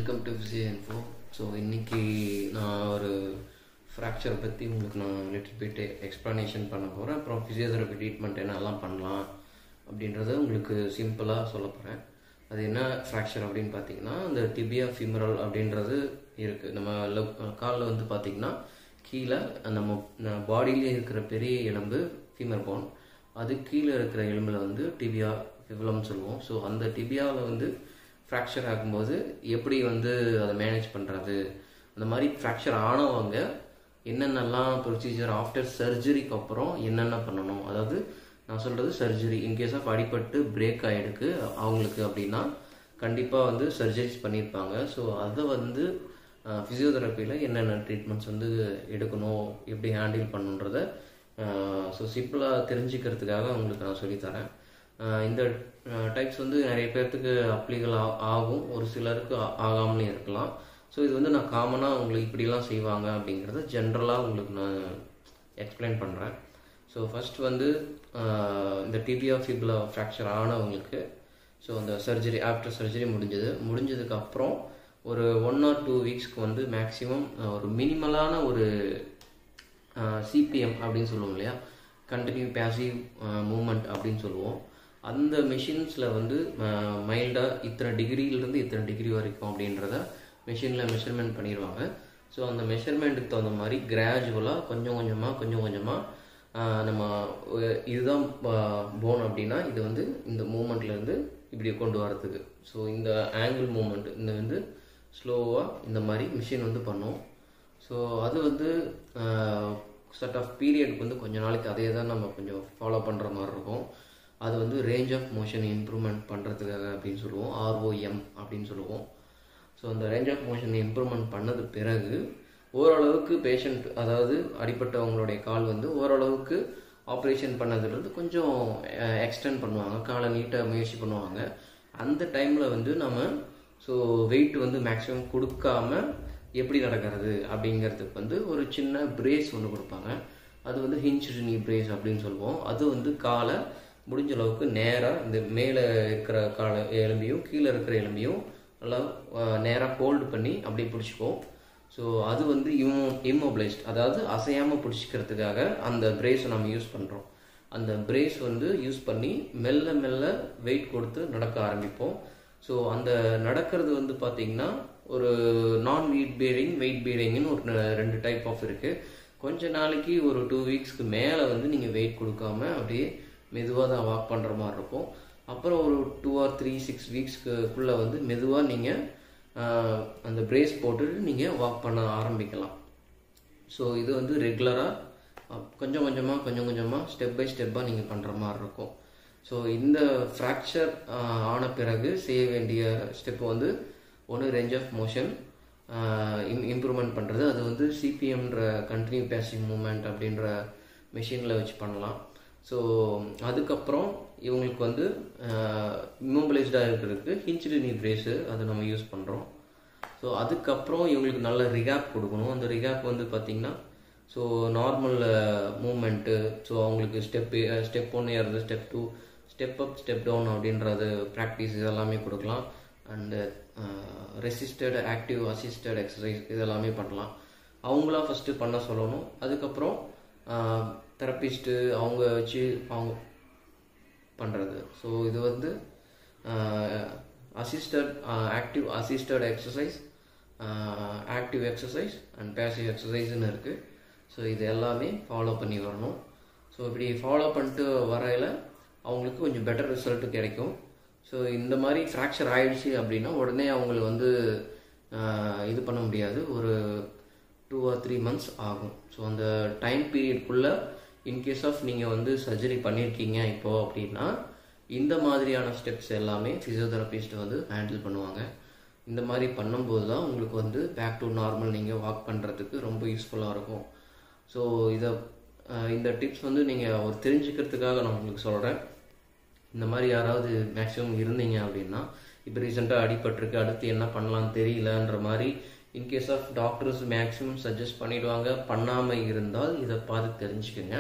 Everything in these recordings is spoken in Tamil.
welcome to physio info so இன்றைக்கி நான் ஒரு ஃப்ராக்சரை பற்றி உங்களுக்கு நான் லிட்டில் பிட் எக்ஸ்ப்ளனேஷன் பண்ண போகிறேன் அப்புறம் ஃபிசியோதெரப்பி ட்ரீட்மெண்ட் என்னெல்லாம் பண்ணலாம் அப்படின்றத உங்களுக்கு சிம்பிளாக சொல்ல போகிறேன் அது என்ன ஃப்ராக்சர் அப்படின்னு பார்த்தீங்கன்னா இந்த டிபியா ஃபிமரல் அப்படின்றது இருக்குது நம்ம லெஃப்ட் காலில் வந்து பார்த்திங்கன்னா கீழே நம்ம பாடியிலே இருக்கிற பெரிய எலும்பு ஃபீமர் போன் அது கீழே இருக்கிற எலும்பில் வந்து டிபியா ஃபிவலம் சொல்லுவோம் ஸோ அந்த டிபியாவில் வந்து ஃப்ராக்சர் ஆகும்போது எப்படி வந்து அதை மேனேஜ் பண்ணுறது அந்த மாதிரி ஃப்ராக்சர் ஆனவங்க என்னென்னலாம் ப்ரொசீஜர் ஆஃப்டர் சர்ஜரிக்கு அப்புறம் என்னென்ன பண்ணணும் அதாவது நான் சொல்கிறது சர்ஜரி இன்கேஸ் ஆஃப் அடிபட்டு பிரேக் ஆகிடுக்கு அவங்களுக்கு அப்படின்னா கண்டிப்பாக வந்து சர்ஜரிஸ் பண்ணியிருப்பாங்க ஸோ அதை வந்து ஃபிசியோதெரப்பியில் என்னென்ன ட்ரீட்மெண்ட்ஸ் வந்து எடுக்கணும் எப்படி ஹேண்டில் பண்ணுன்றத ஸோ சிம்பிளாக தெரிஞ்சுக்கிறதுக்காக உங்களுக்கு நான் சொல்லித்தரேன் இந்த டைப்ஸ் வந்து நிறைய பேர்த்துக்கு அப்ளிகல் ஆகும் ஒரு சிலருக்கு ஆகாமலே இருக்கலாம் ஸோ இது வந்து நான் காமனாக உங்களுக்கு இப்படிலாம் செய்வாங்க அப்படிங்கிறத ஜென்ரலாக உங்களுக்கு நான் எக்ஸ்பிளைன் பண்ணுறேன் ஸோ ஃபஸ்ட் வந்து இந்த டிபியா ஃபிபிளா ஃப்ராக்சர் ஆனவங்களுக்கு ஸோ அந்த சர்ஜரி ஆஃப்டர் சர்ஜரி முடிஞ்சது முடிஞ்சதுக்கு அப்புறம் ஒரு ஒன் ஆர் டூ வீக்ஸ்க்கு வந்து மேக்ஸிமம் ஒரு மினிமலான ஒரு சிபிஎம் அப்படின்னு சொல்லுவோம் இல்லையா கண்டினியூ பேசிவ் மூமெண்ட் அப்படின்னு சொல்லுவோம் அந்த மிஷின்ஸில் வந்து மைல்டாக இத்தனை டிகிரியிலேருந்து இத்தனை டிகிரி வரைக்கும் அப்படின்றத மிஷினில் மெஷர்மெண்ட் பண்ணிடுவாங்க ஸோ அந்த மெஷர்மெண்ட்டுக்கு தகுந்த மாதிரி கிராஜுவலாக கொஞ்சம் கொஞ்சமாக கொஞ்சம் கொஞ்சமாக நம்ம இதுதான் போன் அப்படின்னா இது வந்து இந்த மூமெண்ட்லேருந்து இப்படி கொண்டு வரதுக்கு ஸோ இந்த ஆங்கிள் மூமெண்ட் இந்த வந்து ஸ்லோவாக இந்த மாதிரி மிஷின் வந்து பண்ணும் ஸோ அது வந்து செட் ஆஃப் பீரியடுக்கு வந்து கொஞ்ச நாளைக்கு அதே தான் நம்ம கொஞ்சம் ஃபாலோ பண்ணுற மாதிரி இருக்கும் அது வந்து ரேஞ்ச் ஆஃப் மோஷன் இம்ப்ரூவ்மெண்ட் பண்ணுறதுக்காக அப்படின்னு சொல்லுவோம் ஆர்ஓஎம் அப்படின்னு சொல்லுவோம் ஸோ அந்த ரேஞ்ச் ஆஃப் மோஷன் இம்ப்ரூவ்மெண்ட் பண்ணது பிறகு ஓரளவுக்கு பேஷண்ட் அதாவது அடிப்பட்டவங்களுடைய கால் வந்து ஓரளவுக்கு ஆப்ரேஷன் பண்ணதுலேருந்து கொஞ்சம் எக்ஸ்டெண்ட் பண்ணுவாங்க காலை நீட்டாக முயற்சி பண்ணுவாங்க அந்த டைமில் வந்து நம்ம ஸோ வெயிட் வந்து மேக்ஸிமம் கொடுக்காம எப்படி நடக்கிறது அப்படிங்கிறதுக்கு வந்து ஒரு சின்ன பிரேஸ் ஒன்று கொடுப்பாங்க அது வந்து ஹிஞ்ச் நீ பிரேஸ் அப்படின்னு சொல்லுவோம் அது வந்து காலை முடிஞ்ச அளவுக்கு நேராக இந்த மேலே இருக்கிற கால எலும்பியும் கீழே இருக்கிற எலும்பியும் நல்லா நேராக ஹோல்டு பண்ணி அப்படி பிடிச்சிப்போம் ஸோ அது வந்து இம்மோ இம்மோபிளைஸ்ட் அதாவது அசையாமல் பிடிச்சிக்கிறதுக்காக அந்த பிரேஸை நம்ம யூஸ் பண்ணுறோம் அந்த பிரேஸ் வந்து யூஸ் பண்ணி மெல்ல மெல்ல வெயிட் கொடுத்து நடக்க ஆரம்பிப்போம் ஸோ அந்த நடக்கிறது வந்து பார்த்திங்கன்னா ஒரு நான் வெயிட் பீரிங் வெயிட் பீரிங்னு ஒரு ரெண்டு டைப் ஆஃப் இருக்குது கொஞ்ச நாளைக்கு ஒரு டூ வீக்ஸ்க்கு மேலே வந்து நீங்கள் வெயிட் கொடுக்காம அப்படியே மெதுவாக தான் வாக் பண்ணுற மாதிரி இருக்கும் அப்புறம் ஒரு டூ ஆர் த்ரீ சிக்ஸ் வீக்ஸ்க்குள்ளே வந்து மெதுவாக நீங்கள் அந்த பிரேஸ் போட்டுட்டு நீங்கள் வாக் பண்ண ஆரம்பிக்கலாம் ஸோ இது வந்து ரெகுலராக கொஞ்சம் கொஞ்சமாக கொஞ்சம் கொஞ்சமாக ஸ்டெப் பை ஸ்டெப்பாக நீங்கள் பண்ணுற மாதிரி இருக்கும் ஸோ இந்த ஃப்ராக்சர் ஆன பிறகு செய்ய வேண்டிய ஸ்டெப் வந்து ஒன்று ரேஞ்ச் ஆஃப் மோஷன் இம் இம்ப்ரூவ்மெண்ட் பண்ணுறது அது வந்து சிபிஎம்ன்ற கண்டினியூ பேசிங் மூமெண்ட் அப்படின்ற மிஷினில் வச்சு பண்ணலாம் ஸோ அதுக்கப்புறம் இவங்களுக்கு வந்து இம்மோபிளைஸ்டாக இருக்கிறதுக்கு ஹிஞ்ச்டு நீ பிரேஸு அதை நம்ம யூஸ் பண்ணுறோம் ஸோ அதுக்கப்புறம் இவங்களுக்கு நல்ல ரிகாப் கொடுக்கணும் அந்த ரிகாப் வந்து பார்த்திங்கன்னா ஸோ நார்மல் மூமெண்ட்டு ஸோ அவங்களுக்கு ஸ்டெப்பு ஸ்டெப் ஒன்று ஏறது step two step up step down அப்படின்றது ப்ராக்டிஸ் இதெல்லாமே கொடுக்கலாம் and resisted active assisted exercise இதெல்லாமே பண்ணலாம் அவங்களா ஃபஸ்ட்டு பண்ண சொல்லணும் அதுக்கப்புறம் தெரப்பிஸ்ட்டு அவங்க வச்சு அவங்க பண்ணுறது ஸோ இது வந்து assisted active assisted exercise active exercise and passive எக்ஸசைஸ்னு இருக்குது ஸோ இது எல்லாமே ஃபாலோ பண்ணி வரணும் ஸோ இப்படி ஃபாலோ பண்ணிட்டு வரையில் அவங்களுக்கு கொஞ்சம் பெட்டர் ரிசல்ட் கிடைக்கும் ஸோ இந்த மாதிரி ஃப்ராக்சர் ஆயிடுச்சு அப்படின்னா உடனே அவங்களுக்கு வந்து இது பண்ண முடியாது ஒரு டூ ஆர் த்ரீ மந்த்ஸ் ஆகும் ஸோ அந்த டைம் பீரியட்குள்ளே இன்கேஸ் ஆஃப் நீங்கள் வந்து சர்ஜரி பண்ணியிருக்கீங்க இப்போது அப்படின்னா இந்த மாதிரியான ஸ்டெப்ஸ் எல்லாமே ஃபிசியோதெரபிஸ்ட் வந்து ஹேண்டில் பண்ணுவாங்க இந்த மாதிரி பண்ணும்போது தான் உங்களுக்கு வந்து பேக் டு நார்மல் நீங்கள் வாக் பண்ணுறதுக்கு ரொம்ப யூஸ்ஃபுல்லாக இருக்கும் ஸோ இதை இந்த டிப்ஸ் வந்து நீங்கள் ஒரு தெரிஞ்சுக்கிறதுக்காக நான் உங்களுக்கு சொல்கிறேன் இந்த மாதிரி யாராவது மேக்ஸிமம் இருந்தீங்க அப்படின்னா இப்போ ரீசெண்டாக அடிபட்டிருக்கு அடுத்து என்ன பண்ணலான்னு தெரியலன்ற மாதிரி in case of doctors maximum suggest பண்ணிடுவாங்க பண்ணாமல் இருந்தால் இதை பார்த்து தெரிஞ்சுக்கோங்க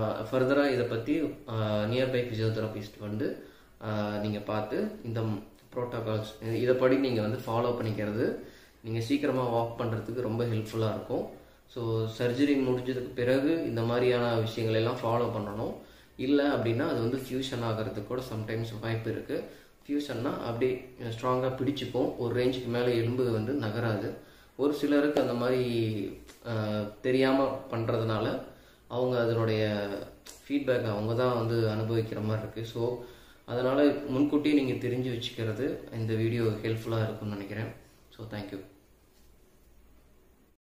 ஃபர்தராக இதை பற்றி நியர்பை ஃபிசியோதெரபிஸ்ட் வந்து நீங்கள் பார்த்து இந்த ப்ரோட்டோகால்ஸ் இதைப்படி நீங்கள் வந்து ஃபாலோ பண்ணிக்கிறது நீங்கள் சீக்கிரமாக வாக் பண்ணுறதுக்கு ரொம்ப ஹெல்ப்ஃபுல்லாக இருக்கும் ஸோ சர்ஜரி முடிஞ்சதுக்கு பிறகு இந்த மாதிரியான விஷயங்கள் எல்லாம் ஃபாலோ பண்ணணும் இல்லை அப்படின்னா அது வந்து ஃபியூஷன் ஆகிறதுக்கு கூட சம்டைம்ஸ் வாய்ப்பு இருக்குது ஃபியூஷன்னா அப்படியே ஸ்ட்ராங்காக பிடிச்சிக்கும் ஒரு ரேஞ்சுக்கு மேலே எலும்பு வந்து நகராது ஒரு சிலருக்கு அந்த மாதிரி தெரியாமல் பண்ணுறதுனால அவங்க அதனுடைய ஃபீட்பேக் அவங்க தான் வந்து அனுபவிக்கிற மாதிரி இருக்குது ஸோ அதனால் முன்கூட்டியே நீங்கள் தெரிஞ்சு வச்சுக்கிறது இந்த வீடியோ ஹெல்ப்ஃபுல்லாக இருக்கும்னு நினைக்கிறேன் ஸோ தேங்க்யூ